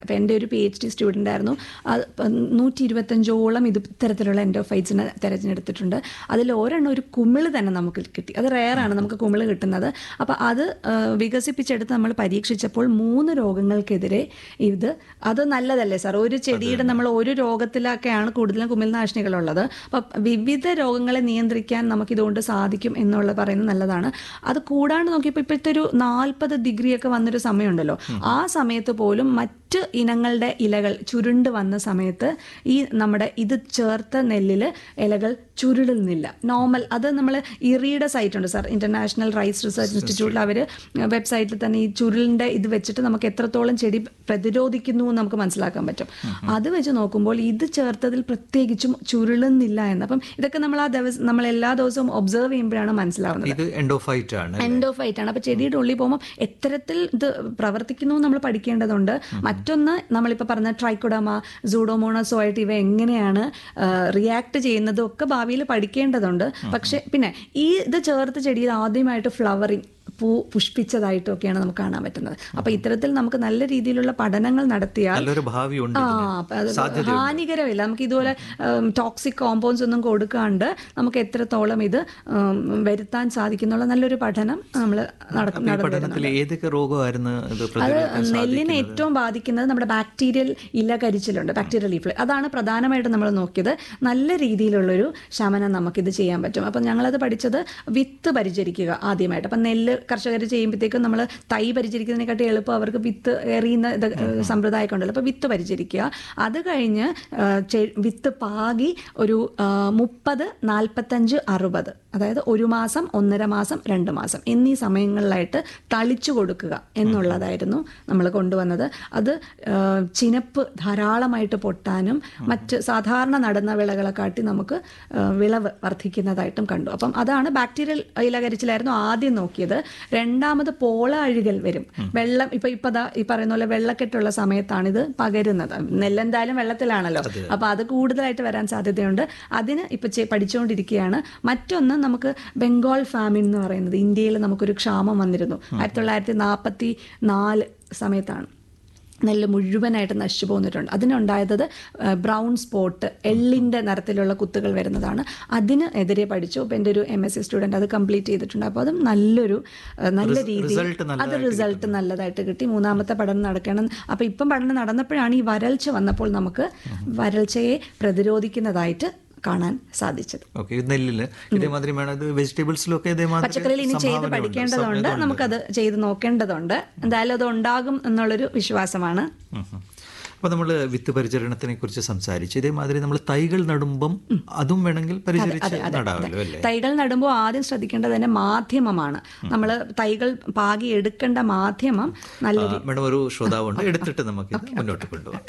അപ്പം എൻ്റെ ഒരു പി എച്ച് ഡി സ്റ്റുഡൻ്റ് ആയിരുന്നു അത് നൂറ്റി ഇരുപത്തഞ്ചോളം ഇത് ഇത്തരത്തിലുള്ള എൻഡോഫൈറ്റ്സിനെ തിരഞ്ഞെടുത്തിട്ടുണ്ട് അതിൽ ഒരെണ്ണം ഒരു കുമിള് തന്നെ നമുക്ക് കിട്ടി അത് റെയറാണ് നമുക്ക് കുമിള് കിട്ടുന്നത് അപ്പോൾ അത് ആ, വികസിപ്പിച്ചെടുത്ത് നമ്മൾ പരീക്ഷിച്ചപ്പോൾ മൂന്ന് രോഗങ്ങൾക്കെതിരെ ഇത് അത് നല്ലതല്ലേ സാർ ഒരു ചെടിയുടെ നമ്മൾ ഒരു രോഗത്തിലൊക്കെയാണ് കൂടുതലും കുമിൾനാശിനികളുള്ളത് അപ്പം വിവിധ രോഗങ്ങളെ നിയന്ത്രിക്കാൻ നമുക്കിതുകൊണ്ട് സാധിക്കും എന്നുള്ളത് പറയുന്നത് നല്ലതാണ് അത് കൂടാണ്ട് നോക്കിയപ്പോൾ ഇപ്പോഴത്തെ ഒരു നാൽപ്പത് ഡിഗ്രി ഒക്കെ വന്നൊരു സമയമുണ്ടല്ലോ ആ സമയത്ത് പോലും മറ്റ് ഇനങ്ങളുടെ ഇലകൾ ചുരുണ്ട് വന്ന സമയത്ത് ഈ നമ്മുടെ ഇത് ചേർത്ത നെല്ലിൽ ഇലകൾ ചുരുളുന്നില്ല നോർമൽ അത് നമ്മൾ ഇറിയുടെ സൈറ്റ് ഉണ്ട് സാർ ഇന്റർനാഷണൽ റൈസ് റിസർച്ച് ഇൻസ്റ്റിറ്റ്യൂട്ടിൽ അവർ വെബ്സൈറ്റിൽ തന്നെ ഈ ചുരുളിൻ്റെ ഇത് വെച്ചിട്ട് നമുക്ക് എത്രത്തോളം ചെടി പ്രതിരോധിക്കുന്നു എന്ന് നമുക്ക് മനസ്സിലാക്കാൻ പറ്റും അത് വെച്ച് നോക്കുമ്പോൾ ഇത് ചേർത്തതിൽ പ്രത്യേകിച്ചും ചുരുളുന്നില്ല എന്ന് അപ്പം ഇതൊക്കെ നമ്മൾ ആ ദിവസം നമ്മൾ എല്ലാ ദിവസവും ഒബ്സർവ് ചെയ്യുമ്പോഴാണ് മനസ്സിലാവുന്നത് ഇത് എൻഡോഫൈറ്റ് ആണ് എൻഡോഫൈറ്റ് ആണ് അപ്പൊ ചെടിയുടെ ഉള്ളിൽ പോകുമ്പോൾ എത്തരത്തിൽ ഇത് പ്രവർത്തിക്കുന്നു എന്ന് നമ്മൾ പഠിക്കേണ്ടതുണ്ട് മറ്റൊന്ന് നമ്മളിപ്പോൾ പറഞ്ഞ ട്രൈക്കോഡമ സൂഡോമോണസോ ആയിട്ട് ഇവ എങ്ങനെയാണ് റിയാക്ട് ചെയ്യുന്നതും ഒക്കെ ഭാവിയിൽ പഠിക്കേണ്ടതുണ്ട് പക്ഷെ പിന്നെ ഈ ഇത് ചേർത്ത് ചെടിയിൽ ആദ്യമായിട്ട് ഫ്ലവറിങ് പൂ പുഷ്പിച്ചതായിട്ടും ഒക്കെയാണ് നമുക്ക് കാണാൻ പറ്റുന്നത് അപ്പൊ ഇത്തരത്തിൽ നമുക്ക് നല്ല രീതിയിലുള്ള പഠനങ്ങൾ നടത്തിയാൽ നല്ലൊരു ഭാവി ഉണ്ട് ആ അപ്പൊ അത് ഹാനികരമില്ല നമുക്ക് ഇതുപോലെ ടോക്സിക് കോമ്പൗണ്ട്സ് ഒന്നും കൊടുക്കാണ്ട് നമുക്ക് എത്രത്തോളം ഇത് ഉം, വരുത്താൻ സാധിക്കുന്നുള്ള നല്ലൊരു പഠനം നമ്മൾ നടത്തി ഈ പഠനത്തിൽ ഏതൊക്കെ രോഗമായിരുന്നു ഇത് അത് പ്രതിരോധിക്കാൻ നെല്ലിനെ ഏറ്റവും ബാധിക്കുന്നത് നമ്മുടെ ബാക്ടീരിയൽ ഇല കരിച്ചിലുണ്ട് ബാക്ടീരിയൽ ലീഫ് അതാണ് പ്രധാനമായിട്ട് നമ്മൾ നോക്കിയത് നല്ല രീതിയിലുള്ളൊരു ശമനം നമുക്കിത് ചെയ്യാൻ പറ്റും അപ്പം ഞങ്ങളത് പഠിച്ചത് വിത്ത് പരിചരിക്കുക ആദ്യമായിട്ട് അപ്പം നെല്ല് കർഷകർ ചെയ്യുമ്പോഴത്തേക്കും നമ്മൾ തൈ പരിചരിക്കുന്നതിനെക്കാട്ടി എളുപ്പം അവർക്ക് വിത്ത് എറിയുന്ന ഇത് സമ്പ്രദായമൊക്കെ ഉണ്ടല്ലോ അപ്പോൾ വിത്ത് പരിചരിക്കുക അത് കഴിഞ്ഞ് ആ, ചെ- വിത്ത് പാകി ഒരു ആ, മുപ്പത് നാൽപ്പത്തഞ്ച് അറുപത് അതായത് ഒരു മാസം ഒന്നര മാസം രണ്ട് മാസം എന്നീ സമയങ്ങളിലായിട്ട് തളിച്ചു കൊടുക്കുക എന്നുള്ളതായിരുന്നു നമ്മൾ കൊണ്ടുവന്നത് അത് ആ, ചിനപ്പ് ധാരാളമായിട്ട് പൊട്ടാനും മറ്റ് സാധാരണ നടുന്ന വിളകളെ കാട്ടി നമുക്ക് ആ, വിളവ് വർദ്ധിക്കുന്നതായിട്ടും കണ്ടു അപ്പം അതാണ് ബാക്ടീരിയൽ ഇലകരിച്ചിലായിരുന്നു ആദ്യം നോക്കിയത് രണ്ടാമത് പോള അഴുകൽ വരും വെള്ളം ഇപ്പൊ ഇപ്പൊ ദാ ഈ പറയുന്ന പോലെ വെള്ളക്കെട്ടുള്ള സമയത്താണ് ഇത് പകരുന്നത് നെല്ലെന്തായാലും വെള്ളത്തിലാണല്ലോ അപ്പൊ അത് കൂടുതലായിട്ട് വരാൻ സാധ്യതയുണ്ട് അതിന് ഇപ്പൊ ചെ- പഠിച്ചുകൊണ്ടിരിക്കുകയാണ് മറ്റൊന്ന് നമുക്ക് ബംഗാൾ ഫാമിൻ എന്ന് പറയുന്നത് ഇന്ത്യയിൽ നമുക്കൊരു ക്ഷാമം വന്നിരുന്നു ആയിരത്തി തൊള്ളായിരത്തി നാൽപ്പത്തി നാല് സമയത്താണ് നെല്ല് മുഴുവനായിട്ട് നശിച്ചു പോന്നിട്ടുണ്ട് അതിനുണ്ടായത് ബ്രൗൺ സ്പോട്ട് എള്ളിൻ്റെ നിറത്തിലുള്ള കുത്തുകൾ വരുന്നതാണ് അതിന് എതിരെ പഠിച്ചു അപ്പം എൻ്റെ ഒരു എം എസ് സി സ്റ്റുഡൻറ്റ് അത് കംപ്ലീറ്റ് ചെയ്തിട്ടുണ്ട് അപ്പോൾ അതും നല്ലൊരു ആ, നല്ല രീതിയിൽ result അത് നല്ലതായിട്ട് റിസൾട്ട് നല്ലതായിട്ട് കിട്ടി മൂന്നാമത്തെ പഠനം നടക്കണം അപ്പോൾ ഇപ്പം പഠനം നടന്നപ്പോഴാണ് ഈ വരൾച്ച വന്നപ്പോൾ നമുക്ക് വരൾച്ചയെ പ്രതിരോധിക്കുന്നതായിട്ട് കാണാൻ സാധിച്ചത് ഓക്കെ ഇത് നെല്ലില് ഇതേമാതിരി വേണം ഇത് വെജിറ്റബിൾസിലൊക്കെ ഇതേമാതിരി പച്ചക്കറിയിൽ ഇനി ചെയ്ത് സംഭാവനയുണ്ട്, പഠിക്കേണ്ടതുണ്ട് സംഭാവന നമുക്കത് ചെയ്ത് നോക്കേണ്ടതുണ്ട് എന്തായാലും അത് ഉണ്ടാകും എന്നുള്ളൊരു വിശ്വാസമാണ് ഉം ഉം. അപ്പൊ നമ്മൾ വിത്ത് പരിചരണത്തിനെ കുറിച്ച് സംസാരിച്ചു ഇതേമാതിരി നമ്മൾ തൈകൾ നടുമ്പം അതും വേണമെങ്കിൽ പരിചരിച്ച് നടാമല്ലോ അല്ലേ തൈകൾ നടുമ്പോൾ ആദ്യം ശ്രദ്ധിക്കേണ്ടത് തന്നെ മാധ്യമമാണ് നമ്മൾ തൈകൾ പാകി എടുക്കേണ്ട മാധ്യമം നല്ല ആ, മേഡം ഒരു ശ്രോതാവുണ്ട് എടുത്തിട്ട് നമുക്ക് ഇത് മുന്നോട്ട് കൊണ്ടുപോകാം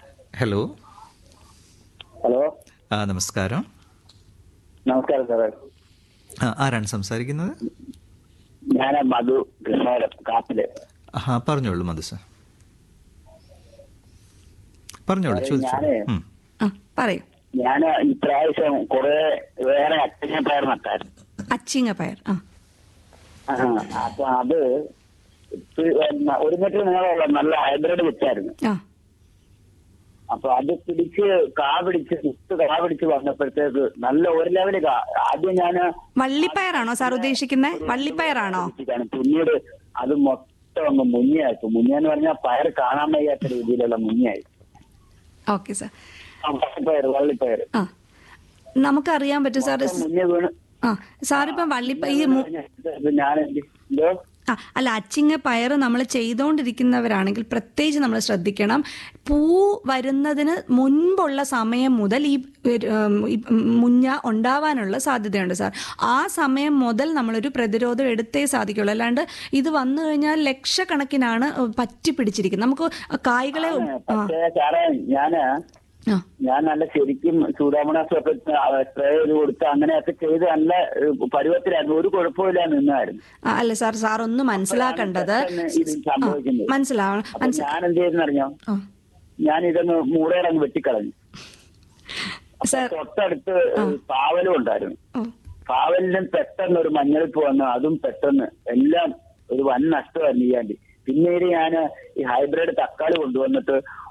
ഹലോ ഹലോ ആ നമസ്കാരം നമസ്കാരം സാറേ ആ, ആരാണ് സംസാരിക്കുന്നത് ഞാൻ മധു കൃഷ്ണപുരം കാപ്പില് ആ പറഞ്ഞോളൂ മധു സാർ പറഞ്ഞോളൂ ചോദിച്ചോളൂ ഞാനേ ഉം. ആ പറയൂ ഞാൻ ഇപ്രാവശ്യം കുറെ വേറെ അച്ഛനെ പയർ നട്ടായിരുന്നു അച്ചിങ്ങ പയർ ആ ആ, അപ്പൊ അത് പി- എന്നാ, ഒരു മീറ്റർ നീളമുള്ള നല്ല ഹൈബ്രിഡ് വിത്തായിരുന്നു ആ അപ്പൊ അത് പിടിച്ച് കാ പിടിച്ച് വിത്ത് കാ പിടിച്ച് വന്നപ്പോഴത്തേക്ക് നല്ല ഒരു ലെവല് കാ ആദ്യം ഞാൻ വള്ളിപ്പയറാണോ സാർ ഉദ്ദേശിക്കുന്നത് വള്ളിപ്പയറാണോ പിന്നീട് അത് മൊത്തം അങ്ങ് മുങ്ങിയായി മുങ്ങിയെന്ന് പറഞ്ഞാൽ പയർ കാണാൻ വയ്യാത്ത രീതിയിലുള്ള മുങ്ങിയായി ഓക്കെ സാർ ആ, വള്ളിപ്പയർ വള്ളിപ്പയർ ആ നമുക്കറിയാൻ പറ്റും സാർ മുന്നേ വീണ് ആ സാറിപ്പം വള്ളിപ്പ ഈ മു- ഞാൻ എന്തോ ആ അല്ല അച്ചിങ്ങ പയർ നമ്മൾ ചെയ്തുകൊണ്ടിരിക്കുന്നവരാണെങ്കിൽ പ്രത്യേകിച്ച് നമ്മൾ ശ്രദ്ധിക്കണം പൂ വരുന്നതിന് മുൻപുള്ള സമയം മുതൽ ഈ ഒരു, ഉം, ഈ മുഞ്ഞ ഉണ്ടാവാനുള്ള സാധ്യതയുണ്ട് സാർ ആ സമയം മുതൽ നമ്മളൊരു പ്രതിരോധം എടുത്തേ സാധിക്കുള്ളൂ അല്ലാണ്ട് ഇത് വന്നു കഴിഞ്ഞാൽ ലക്ഷക്കണക്കിനാണ് പറ്റി പിടിച്ചിരിക്കുന്നത് നമുക്ക് കായ്കളെ ആ പക്ഷേ സാറേ ഞാന് ആ ഞാൻ നല്ല ശരിക്കും സൂഡാമോണാസ് ഒക്കെ സ്പ്രേ ചെയ്ത് കൊടുത്ത് അങ്ങനെയൊക്കെ ചെയ്ത് നല്ല ഏഹ്, പരുവത്തിലായിരുന്നു ഒരു കുഴപ്പമില്ല നിന്നായിരുന്നു ആ, അല്ല സാർ സാർ ഒന്ന് മനസ്സിലാക്കേണ്ടത് പെട്ടെന്ന് ഇത് സംഭവിക്കുന്നത് മനസ്സിലാവണം അപ്പൊ മനസ്സി ഞാൻ എന്ത് ചെയ്തെന്നറിഞ്ഞോ ആ ഞാൻ ഇതൊന്ന് മൂടയിലങ്ങ് വെട്ടിക്കളഞ്ഞു സാർ തൊട്ടടുത്ത് പാവലും ഉണ്ടായിരുന്നു ഓ പാവലിനും പെട്ടെന്ന് ഒരു മഞ്ഞളിപ്പ് വന്നു അതും പെട്ടെന്ന് എല്ലാം ഒരു വൻ നഷ്ടമായിരുന്നു ചെയ്യാണ്ടി പിന്നീട് ഞാൻ ഈ ഹൈബ്രിഡ് തക്കാളി കൊണ്ടുവന്നിട്ട്